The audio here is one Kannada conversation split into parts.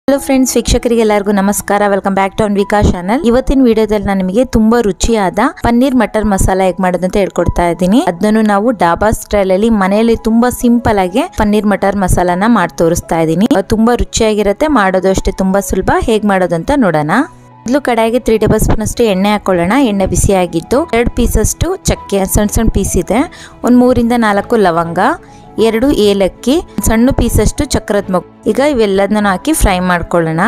ಹಲೋ ಫ್ರೆಂಡ್ಸ್ ವೀಕ್ಷಕರಿಗೆ ಎಲ್ಲರಿಗೂ ನಮಸ್ಕಾರ welcome back to Anvika channel ಇವತ್ತಿನ ವಿಡಿಯೋದಲ್ಲಿ ನಾನು ನಿಮಗೆ ತುಂಬಾ ರುಚಿಯಾದ ಪನ್ನೀರ್ ಮಟರ್ ಮಸಾಲ ಹೇಗೆ ಮಾಡೋದು ಅಂತ ಹೇಳ್ಕೊಡ್ತಾ ಇದ್ದೀನಿ ಅದನ್ನು ನಾವು ಡಾಬಾ ಸ್ಟೈಲ್ ಅಲ್ಲಿ ಮನೆಯಲ್ಲಿ ತುಂಬಾ ಸಿಂಪಲ್ ಆಗಿ ಪನ್ನೀರ್ ಮಟರ್ ಮಸಾಲಾನ ಮಾಡಿ ತೋರಿಸ್ತಾ ಇದ್ದೀನಿ ಅದು ತುಂಬಾ ರುಚಿಯಾಗಿರುತ್ತೆ ಮಾಡೋದು ಅಷ್ಟೇ ತುಂಬಾ ಸುಲಭ ಹೇಗೆ ಮಾಡೋದು ಅಂತ ನೋಡೋಣ ಮೊದಲು ಕಡಾಯಿಗೆ ತ್ರೀ ಟೇಬಲ್ ಸ್ಪೂನ್ ಅಷ್ಟು ಎಣ್ಣೆ ಹಾಕೊಳ್ಳೋಣ ಎಣ್ಣೆ ಬಿಸಿ ಆಗಿದ್ದು ಎರಡು ಪೀಸಷ್ಟು ಚಕ್ಕೆ ಸಣ್ಣ ಸಣ್ಣ ಪೀಸ್ ಇದೆ ಒಂದು ಮೂರಿಂದ ನಾಲ್ಕು ಲವಂಗ ಎರಡು ಏಲಕ್ಕಿ ಸಣ್ಣ ಪೀಸಷ್ಟು ಚಕ್ರದ ಮೊಗ್ಗು ಈಗ ಇವೆಲ್ಲದನ್ನ ಹಾಕಿ ಫ್ರೈ ಮಾಡ್ಕೊಳ್ಳೋಣ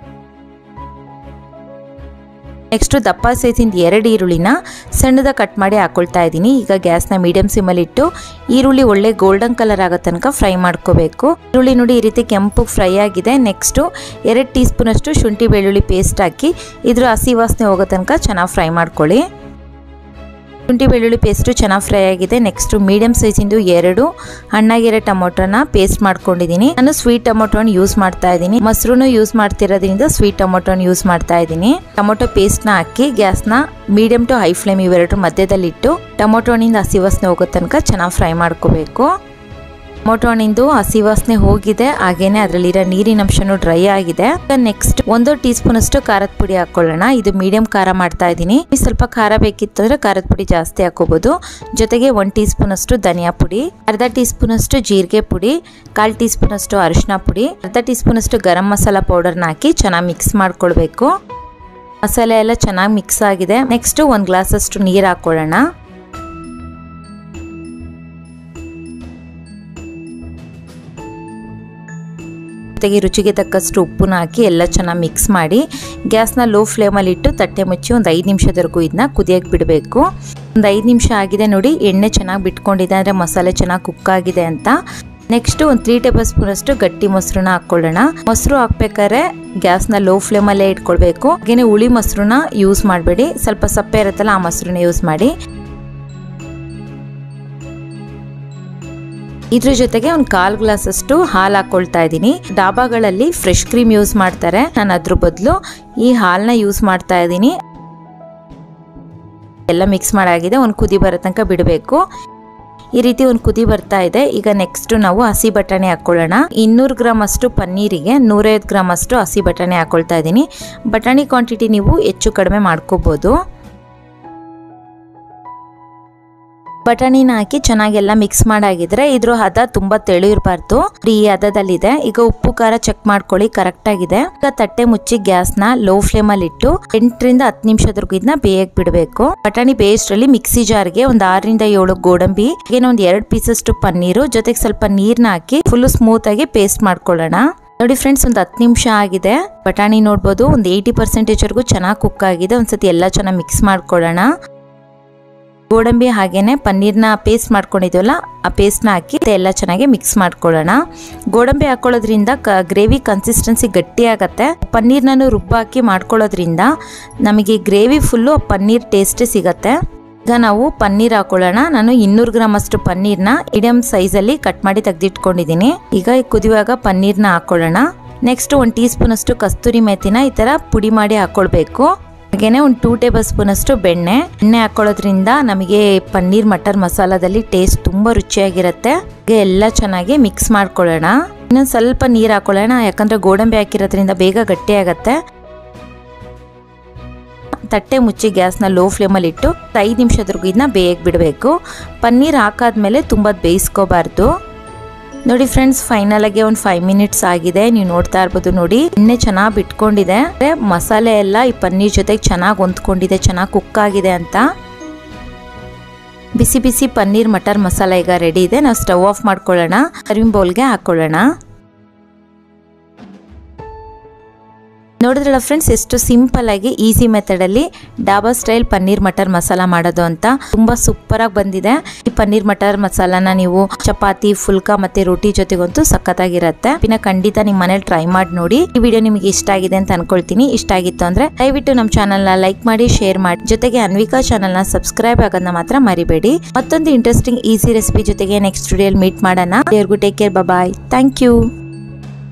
ನೆಕ್ಸ್ಟ್ ದಪ್ಪ ಸೈಜಿಂದ ಎರಡು ಈರುಳ್ಳಿನ ಸಣ್ಣದ ಕಟ್ ಮಾಡಿ ಹಾಕೊಳ್ತಾ ಇದ್ದೀನಿ ಈಗ ಗ್ಯಾಸ್ನ ಮೀಡಿಯಂ ಸಿಮ್ಮಲ್ಲಿ ಇಟ್ಟು ಈರುಳ್ಳಿ ಒಳ್ಳೆ ಗೋಲ್ಡನ್ ಕಲರ್ ಆಗೋ ತನಕ ಫ್ರೈ ಮಾಡ್ಕೋಬೇಕು ಈರುಳ್ಳಿ ನೋಡಿ ಈ ರೀತಿ ಕೆಂಪು ಫ್ರೈ ಆಗಿದೆ ನೆಕ್ಸ್ಟು ಎರಡು ಟೀ ಸ್ಪೂನಷ್ಟು ಶುಂಠಿ ಬೆಳ್ಳುಳ್ಳಿ ಪೇಸ್ಟ್ ಹಾಕಿ ಇದ್ರ ಹಸಿ ವಾಸನೆ ಹೋಗೋ ತನಕ ಚೆನ್ನಾಗಿ ಫ್ರೈ ಮಾಡ್ಕೊಳ್ಳಿ ಶುಂಠಿ ಬೆಳ್ಳುಳ್ಳಿ ಪೇಸ್ಟು ಚೆನ್ನಾಗಿ ಫ್ರೈ ಆಗಿದೆ ನೆಕ್ಸ್ಟ್ ಮೀಡಿಯಂ ಸೈಜಿಂದು ಎರಡು ಹಣ್ಣಾಗಿರೋ ಟೊಮೊಟೊನ ಪೇಸ್ಟ್ ಮಾಡ್ಕೊಂಡಿದ್ದೀನಿ ನಾನು ಸ್ವೀಟ್ ಟೊಮೊಟೊನ ಯೂಸ್ ಮಾಡ್ತಾ ಇದ್ದೀನಿ ಮೊಸರುನು ಯೂಸ್ ಮಾಡ್ತಿರೋದ್ರಿಂದ ಸ್ವೀಟ್ ಟೊಮೊಟೊನ ಯೂಸ್ ಮಾಡ್ತಾ ಇದ್ದೀನಿ ಟೊಮೊಟೊ ಪೇಸ್ಟ್ನ ಹಾಕಿ ಗ್ಯಾಸ್ನ ಮೀಡಿಯಂ ಟು ಹೈ ಫ್ಲೇಮ್ ಇವೆರಡು ಮಧ್ಯದಲ್ಲಿಟ್ಟು ಟೊಮೊಟೊನಿಂದ ಹಸಿ ವಾಸನೆ ಹೋಗೋ ತನಕ ಚೆನ್ನಾಗಿ ಫ್ರೈ ಮಾಡ್ಕೋಬೇಕು ಟೊಮೊಟೊ ಹಣ್ಣಿಂದು ಹಸಿ ವಾಸನೆ ಹೋಗಿದೆ ಹಾಗೇನೆ ಅದರಲ್ಲಿರೋ ನೀರಿನ ಅಂಶನೂ ಡ್ರೈ ಆಗಿದೆ ನೆಕ್ಸ್ಟ್ ಒಂದು ಟೀ ಸ್ಪೂನ್ ಅಷ್ಟು ಖಾರದ ಪುಡಿ ಹಾಕೊಳ್ಳೋಣ ಇದು ಮೀಡಿಯಂ ಖಾರ ಮಾಡ್ತಾ ಇದ್ದೀನಿ ಸ್ವಲ್ಪ ಖಾರ ಬೇಕಿತ್ತಂದ್ರೆ ಖಾರದ ಪುಡಿ ಜಾಸ್ತಿ ಹಾಕೋಬಹುದು ಜೊತೆಗೆ ಒನ್ ಟೀ ಸ್ಪೂನ್ ಅಷ್ಟು ಧನಿಯಾ ಪುಡಿ ಅರ್ಧ ಟೀ ಸ್ಪೂನ್ ಅಷ್ಟು ಜೀರಿಗೆ ಪುಡಿ ಕಾಲ್ ಟೀ ಸ್ಪೂನ್ ಅಷ್ಟು ಅರಿಶಿನ ಪುಡಿ ಅರ್ಧ ಟೀ ಸ್ಪೂನ್ ಅಷ್ಟು ಗರಂ ಮಸಾಲ ಪೌಡರ್ನ ಹಾಕಿ ಚೆನ್ನಾಗಿ ಮಿಕ್ಸ್ ಮಾಡ್ಕೊಳ್ಬೇಕು ಮಸಾಲೆ ಎಲ್ಲ ಚೆನ್ನಾಗಿ ಮಿಕ್ಸ್ ಆಗಿದೆ ನೆಕ್ಸ್ಟ್ ಒಂದು ಗ್ಲಾಸ್ ಅಷ್ಟು ನೀರು ಹಾಕೊಳ್ಳೋಣ ಜೊತೆಗೆ ರುಚಿಗೆ ತಕ್ಕಷ್ಟು ಉಪ್ಪನ್ನ ಹಾಕಿ ಎಲ್ಲ ಚೆನ್ನಾಗಿ ಮಿಕ್ಸ್ ಮಾಡಿ ಗ್ಯಾಸ್ನ ಲೋ ಫ್ಲೇಮಲ್ಲಿ ಇಟ್ಟು ತಟ್ಟೆ ಮುಚ್ಚಿ ಒಂದು ಐದು ನಿಮಿಷದವರೆಗೂ ಇದನ್ನ ಕುದಿಯಕ್ಕೆ ಬಿಡಬೇಕು ಒಂದು ಐದು ನಿಮಿಷ ಆಗಿದೆ ನೋಡಿ ಎಣ್ಣೆ ಚೆನ್ನಾಗಿ ಬಿಟ್ಕೊಂಡಿದೆ ಅಂದರೆ ಮಸಾಲೆ ಚೆನ್ನಾಗಿ ಕುಕ್ ಆಗಿದೆ ಅಂತ ನೆಕ್ಸ್ಟ್ ಒಂದು ತ್ರೀ ಟೇಬಲ್ ಸ್ಪೂನ್ ಅಷ್ಟು ಗಟ್ಟಿ ಮೊಸರನ್ನ ಹಾಕ್ಕೊಳ್ಳೋಣ ಮೊಸರು ಹಾಕ್ಬೇಕಾದ್ರೆ ಗ್ಯಾಸ್ನ ಲೋ ಫ್ಲೇಮಲ್ಲೇ ಇಟ್ಕೊಳ್ಬೇಕು ಹಾಗೇನೆ ಹುಳಿ ಮೊಸರನ್ನ ಯೂಸ್ ಮಾಡಬೇಡಿ ಸ್ವಲ್ಪ ಸಪ್ಪೆ ಇರುತ್ತಲ್ಲ ಆ ಮೊಸರನ್ನ ಯೂಸ್ ಮಾಡಿ ಇದ್ರ ಜೊತೆಗೆ ಒಂದು ಕಾಲ್ ಗ್ಲಾಸ್ ಅಷ್ಟು ಹಾಲು ಹಾಕೊಳ್ತಾ ಇದ್ದೀನಿ ಡಾಬಾಗಳಲ್ಲಿ ಫ್ರೆಶ್ ಕ್ರೀಮ್ ಯೂಸ್ ಮಾಡ್ತಾರೆ ನಾನು ಅದ್ರ ಬದಲು ಈ ಹಾಲನ್ನ ಯೂಸ್ ಮಾಡ್ತಾ ಇದ್ದೀನಿ ಎಲ್ಲ ಮಿಕ್ಸ್ ಮಾಡಾಗಿದೆ ಒಂದು ಕುದಿ ಬರೋ ತನಕ ಬಿಡಬೇಕು ಈ ರೀತಿ ಒಂದು ಕುದಿ ಬರ್ತಾ ಇದೆ ಈಗ ನೆಕ್ಸ್ಟ್ ನಾವು ಹಸಿ ಬಟಾಣಿ ಹಾಕ್ಕೊಳ್ಳೋಣ ಇನ್ನೂರು ಗ್ರಾಮ್ ಅಷ್ಟು ಪನ್ನೀರಿಗೆ ನೂರೈವತ್ತು ಗ್ರಾಮ್ ಅಷ್ಟು ಹಸಿ ಬಟಾಣಿ ಹಾಕೊಳ್ತಾ ಇದ್ದೀನಿ ಬಟಾಣಿ ಕ್ವಾಂಟಿಟಿ ನೀವು ಹೆಚ್ಚು ಕಡಿಮೆ ಮಾಡ್ಕೋಬೋದು ಬಟಾಣಿನ ಹಾಕಿ ಚೆನ್ನಾಗೆಲ್ಲ ಮಿಕ್ಸ್ ಮಾಡಾಗಿದ್ರೆ ಇದ್ರ ಹದ ತುಂಬಾ ತೆಳು ಇರಬಾರ್ದು ಈ ಹದದಲ್ಲಿದೆ ಈಗ ಉಪ್ಪು ಖಾರ ಚೆಕ್ ಮಾಡ್ಕೊಳ್ಳಿ ಕರೆಕ್ಟ್ ಆಗಿದೆ ಈಗ ತಟ್ಟೆ ಮುಚ್ಚಿ ಗ್ಯಾಸ್ನ ಲೋ ಫ್ಲೇಮ್ ಅಲ್ಲಿ ಇಟ್ಟು ಎಂಟರಿಂದ ಹತ್ತು ನಿಮಿಷದವರೆಗೂ ಇದನ್ನ ಬೇಯಕ್ ಬಿಡಬೇಕು ಬಟಾಣಿ ಬೇಯಿಸ್ಟ್ರಲ್ಲಿ ಮಿಕ್ಸಿ ಜಾರ್ಗೆ ಒಂದ್ ಆರರಿಂದ ಏಳು ಗೋಡಂಬಿ ಏನೋ ಒಂದ್ ಎರಡ್ ಪೀಸಷ್ಟು ಪನ್ನೀರು ಜೊತೆಗೆ ಸ್ವಲ್ಪ ನೀರ್ನ ಹಾಕಿ ಫುಲ್ ಸ್ಮೂತ್ ಆಗಿ ಪೇಸ್ಟ್ ಮಾಡ್ಕೊಳ್ಳೋಣ ನೋಡಿ ಫ್ರೆಂಡ್ಸ್ ಒಂದು ಹತ್ತು ನಿಮಿಷ ಆಗಿದೆ ಬಟಾಣಿ ನೋಡ್ಬೋದು ಒಂದು ಏಯ್ಟಿ ಪರ್ಸೆಂಟೇಜ್ ವರೆಗೂ ಚೆನ್ನಾಗಿ ಕುಕ್ ಆಗಿದೆ ಒಂದ್ಸತಿ ಎಲ್ಲ ಚೆನ್ನಾಗಿ ಮಿಕ್ಸ್ ಮಾಡ್ಕೊಳ್ಳೋಣ ಗೋಡಂಬಿ ಹಾಗೇನೆ ಪನ್ನೀರ್ನ ಪೇಸ್ಟ್ ಮಾಡ್ಕೊಂಡಿದ್ವಲ್ಲ ಆ ಪೇಸ್ಟ್ನ ಹಾಕಿ ಎಲ್ಲ ಚೆನ್ನಾಗಿ ಮಿಕ್ಸ್ ಮಾಡ್ಕೊಳ್ಳೋಣ ಗೋಡಂಬಿ ಹಾಕೊಳ್ಳೋದ್ರಿಂದ ಕ ಗ್ರೇವಿ ಕನ್ಸಿಸ್ಟೆನ್ಸಿ ಗಟ್ಟಿ ಆಗತ್ತೆ ಪನ್ನೀರ್ನೂ ರುಬ್ಬಾಕಿ ಮಾಡ್ಕೊಳ್ಳೋದ್ರಿಂದ ನಮಗೆ ಗ್ರೇವಿ ಫುಲ್ಲು ಪನ್ನೀರ್ ಟೇಸ್ಟ್ ಸಿಗತ್ತೆ ಈಗ ನಾವು ಪನ್ನೀರ್ ಹಾಕೊಳ್ಳೋಣ ನಾನು ಇನ್ನೂರು ಗ್ರಾಮ್ ಅಷ್ಟು ಪನ್ನೀರ್ನ ಮೀಡಿಯಂ ಸೈಜಲ್ಲಿ ಕಟ್ ಮಾಡಿ ತೆಗೆದಿಟ್ಕೊಂಡಿದ್ದೀನಿ ಈಗ ಕುದಿಯುವಾಗ ಪನ್ನೀರ್ನ ಹಾಕೊಳ್ಳೋಣ ನೆಕ್ಸ್ಟ್ ಒಂದು ಟೀ ಸ್ಪೂನ್ ಅಷ್ಟು ಕಸ್ತೂರಿ ಮೆಥಿನ ಈ ಥರ ಪುಡಿ ಮಾಡಿ ಹಾಕೊಳ್ಬೇಕು ಹಾಗೇನೆ ಒಂದು ಟೂ ಟೇಬಲ್ ಸ್ಪೂನ್ ಅಷ್ಟು ಬೆಣ್ಣೆ ಎಣ್ಣೆ ಹಾಕೊಳ್ಳೋದ್ರಿಂದ ನಮಗೆ ಪನ್ನೀರ್ ಮಟರ್ ಮಸಾಲದಲ್ಲಿ ಟೇಸ್ಟ್ ತುಂಬಾ ರುಚಿಯಾಗಿರುತ್ತೆ ಎಲ್ಲ ಚೆನ್ನಾಗಿ ಮಿಕ್ಸ್ ಮಾಡ್ಕೊಳ್ಳೋಣ ಇನ್ನೊಂದು ಸ್ವಲ್ಪ ನೀರು ಹಾಕೊಳ್ಳೋಣ ಯಾಕಂದ್ರೆ ಗೋಡಂಬಿ ಹಾಕಿರೋದ್ರಿಂದ ಬೇಗ ಗಟ್ಟಿ ಆಗತ್ತೆ ತಟ್ಟೆ ಮುಚ್ಚಿ ಗ್ಯಾಸ್ನ ಲೋ ಫ್ಲೇಮಲ್ಲಿ ಇಟ್ಟು ಐದು ನಿಮಿಷದವರೆಗೂ ಇದನ್ನ ಬೇಯಕ್ಕೆ ಬಿಡಬೇಕು ಪನ್ನೀರ್ ಹಾಕಾದ್ಮೇಲೆ ತುಂಬ ಬೇಯಿಸ್ಕೋಬಾರ್ದು ನೋಡಿ ಫ್ರೆಂಡ್ಸ್ ಫೈನಲ್ ಆಗಿ ಒಂದು ಫೈವ್ ಮಿನಿಟ್ಸ್ ಆಗಿದೆ ನೀವು ನೋಡ್ತಾ ಇರ್ಬೋದು ನೋಡಿ ಎಣ್ಣೆ ಚೆನ್ನಾಗಿ ಬಿಟ್ಕೊಂಡಿದೆ ಮಸಾಲೆ ಎಲ್ಲ ಈ ಪನ್ನೀರ್ ಜೊತೆಗೆ ಚೆನ್ನಾಗಿ ಹೊಂದ್ಕೊಂಡಿದೆ ಚೆನ್ನಾಗಿ ಕುಕ್ ಆಗಿದೆ ಅಂತ ಬಿಸಿ ಬಿಸಿ ಪನ್ನೀರ್ ಮಟರ್ ಮಸಾಲ ಈಗ ರೆಡಿ ಇದೆ ನಾವು ಸ್ಟವ್ ಆಫ್ ಮಾಡ್ಕೊಳ್ಳೋಣ ಸರ್ವಿಂಗ್ ಬೌಲ್ಗೆ ಹಾಕೊಳ್ಳೋಣ ನೋಡಿದ್ರಲ್ಲ ಫ್ರೆಂಡ್ಸ್ ಎಷ್ಟು ಸಿಂಪಲ್ ಆಗಿ ಈಸಿ ಮೆಥಡ್ ಅಲ್ಲಿ ಡಾಬಾ ಸ್ಟೈಲ್ ಪನ್ನೀರ್ ಮಟರ್ ಮಸಾಲ ಮಾಡೋದು ಅಂತ ತುಂಬಾ ಸೂಪರ್ ಆಗಿ ಬಂದಿದೆ ಈ ಪನ್ನೀರ್ ಮಟರ್ ಮಸಾಲಾನ ನೀವು ಚಪಾತಿ ಫುಲ್ಕಾ ಮತ್ತೆ ರೋಟಿ ಜೊತೆಗಂತೂ ಸಖತ್ತಾಗಿರತ್ತೆ ಇನ್ನ ಖಂಡಿತ ನಿಮ್ಮ ಮನೇಲಿ ಟ್ರೈ ಮಾಡಿ ನೋಡಿ ಈ ವಿಡಿಯೋ ನಿಮಗೆ ಇಷ್ಟ ಆಗಿದೆ ಅಂತ ಅನ್ಕೊಳ್ತೀನಿ ಇಷ್ಟ ಆಗಿತ್ತು ಅಂದ್ರೆ ದಯವಿಟ್ಟು ನಮ್ಮ ಚಾನಲ್ ನ ಲೈಕ್ ಮಾಡಿ ಶೇರ್ ಮಾಡಿ ಜೊತೆಗೆ ಅನ್ವಿಕಾ ಚಾನಲ್ ನ ಸಬ್ಸ್ಕ್ರೈಬ್ ಆಗೋದನ್ನ ಮಾತ್ರ ಮರಿಬೇಡಿ ಮತ್ತೊಂದು ಇಂಟ್ರೆಸ್ಟಿಂಗ್ ಈಸಿ ರೆಸಿಪಿ ಜೊತೆಗೆ ನೆಕ್ಸ್ಟ್ ವಿಡಿಯೋಲಿ ಮೀಟ್ ಮಾಡೋಣ ದೇವ್ರಿಗೂ take care bye thank you